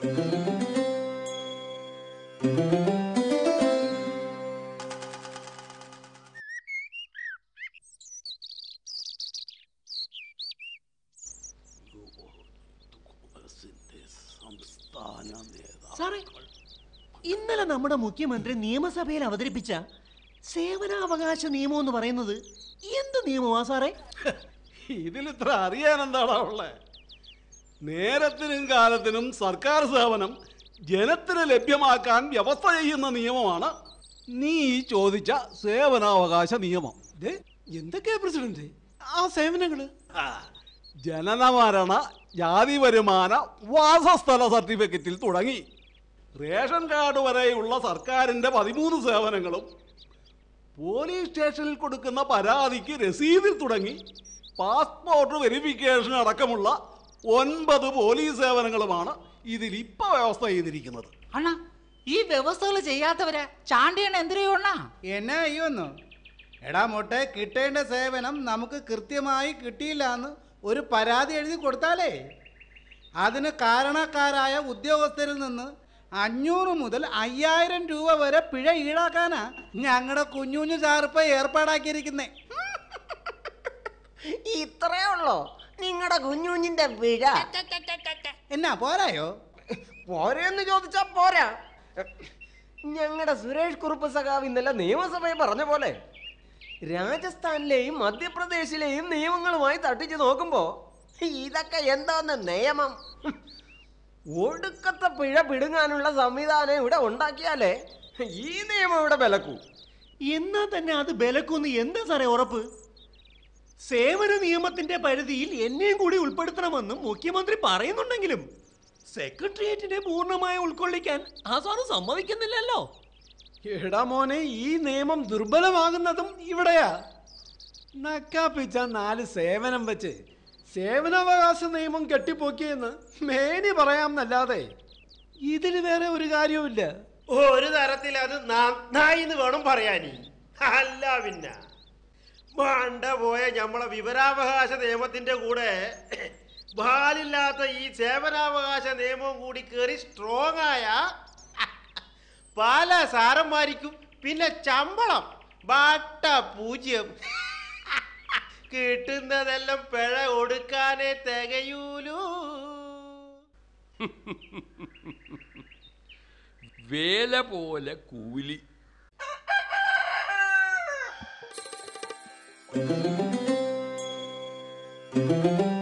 സാറേ ഇന്നലെ നമ്മുടെ മുഖ്യമന്ത്രി നിയമസഭയിൽ അവതരിപ്പിച്ച സേവനാവകാശ നിയമം എന്ന് പറയുന്നത് എന്ത് നിയമമാ സാറേ ഇതിലിത്ര അറിയാൻ എന്താടാ ഉള്ളേ നേരത്തിനും കാലത്തിനും സർക്കാർ സേവനം ജനത്തിന് ലഭ്യമാക്കാൻ വ്യവസ്ഥ ചെയ്യുന്ന നിയമമാണ് നീ ഈ ചോദിച്ച സേവനാവകാശ നിയമം ദേ, എന്തൊക്കെയാ പ്രസിഡന്റ് ആ സേവനങ്ങള് ആ, ജനന മരണ ജാതി വരുമാന വാസസ്ഥല സർട്ടിഫിക്കറ്റിൽ തുടങ്ങി റേഷൻ കാർഡ് വരെയുള്ള സർക്കാരിൻ്റെ പതിമൂന്ന് സേവനങ്ങളും പോലീസ് സ്റ്റേഷനിൽ കൊടുക്കുന്ന പരാതിക്ക് രസീതിൽ തുടങ്ങി പാസ്പോർട്ട് വെരിഫിക്കേഷൻ അടക്കമുള്ള ഒൻപത് പോലീസ് സേവനങ്ങളുമാണ് ഇതിൽ ഇപ്പോൾ വ്യവസ്ഥ ചെയ്തിരിക്കുന്നത് അണ്ണാ ഈ വ്യവസ്ഥകൾ ചെയ്യാത്തവരെ ചാണ്ടിയാണ് എന്തിനാ എന്നാ അയ്യോന്നോ എടാ മൊട്ടെ കിട്ടേണ്ട സേവനം നമുക്ക് കൃത്യമായി കിട്ടിയില്ല എന്ന് ഒരു പരാതി എഴുതി കൊടുത്താലേ അതിന് കാരണക്കാരായ ഉദ്യോഗസ്ഥരിൽ നിന്ന് അഞ്ഞൂറ് മുതൽ അയ്യായിരം രൂപ വരെ പിഴ ഈടാക്കാനാ ഞങ്ങളുടെ കുഞ്ഞുഞ്ഞു ചാർപ്പ ഏർപ്പാടാക്കിയിരിക്കുന്നേ ഇത്രയേ ഉള്ളോ നിങ്ങളുടെ കുഞ്ഞുഞ്ഞിന്റെ പിഴ എന്നാ പോരായോ പോരെന്ന് ചോദിച്ചാ പോരാ ഞങ്ങളുടെ സുരേഷ് കുറുപ്പ് സഖാവ് ഇന്നലെ നിയമസഭയിൽ പറഞ്ഞ പോലെ രാജസ്ഥാനിലെയും മധ്യപ്രദേശിലെയും നിയമങ്ങളുമായി തട്ടിച്ചു നോക്കുമ്പോ ഇതൊക്കെ എന്തോന്ന് നിയമം ഒടുക്കത്തെ പിഴ പിടുങ്ങാനുള്ള സംവിധാനം ഇവിടെ ഉണ്ടാക്കിയാലേ ഈ നിയമം ഇവിടെ വിലക്കൂ എന്നാ തന്നെ അത് ബലക്കൊന്ന് എന്താ സാറേ ഉറപ്പ് സേവന നിയമത്തിന്റെ പരിധിയിൽ എന്നെയും കൂടി ഉൾപ്പെടുത്തണമെന്നും മുഖ്യമന്ത്രി പറയുന്നുണ്ടെങ്കിലും സെക്രട്ടേറിയറ്റിനെ പൂർണ്ണമായി ഉൾക്കൊള്ളിക്കാൻ ആ സാറ് സമ്മതിക്കുന്നില്ലല്ലോ എടാ മോനെ ഈ നിയമം ദുർബലമാകുന്നതും ഇവിടെയാ നക്കാപ്പിച്ച നാല് സേവനം വെച്ച് സേവനാവകാശ നിയമം കെട്ടിപ്പോക്കിയെന്ന് മേനി പറയാമെന്നല്ലാതെ ഇതിൽ വേറെ ഒരു കാര്യവുമില്ല ഒരു തരത്തിൽ അത് നന്നായി എന്ന് വേണം പറയാനീ അല്ല പിന്നെ മണ്ട പോയ നമ്മളെ വിവരാവകാശ നിയമത്തിന്റെ കൂടെ ബാലില്ലാത്ത ഈ സേവനാവകാശ നിയമവും കൂടി കയറി സ്ട്രോങ് ആയ പല സാറന്മാരിക്കും പിന്നെ ശമ്പളം ബട്ട പൂജ്യം കിട്ടുന്നതെല്ലാം പിഴ കൊടുക്കാനേ തികയൂലൂ വേല പോലെ കൂലി ആ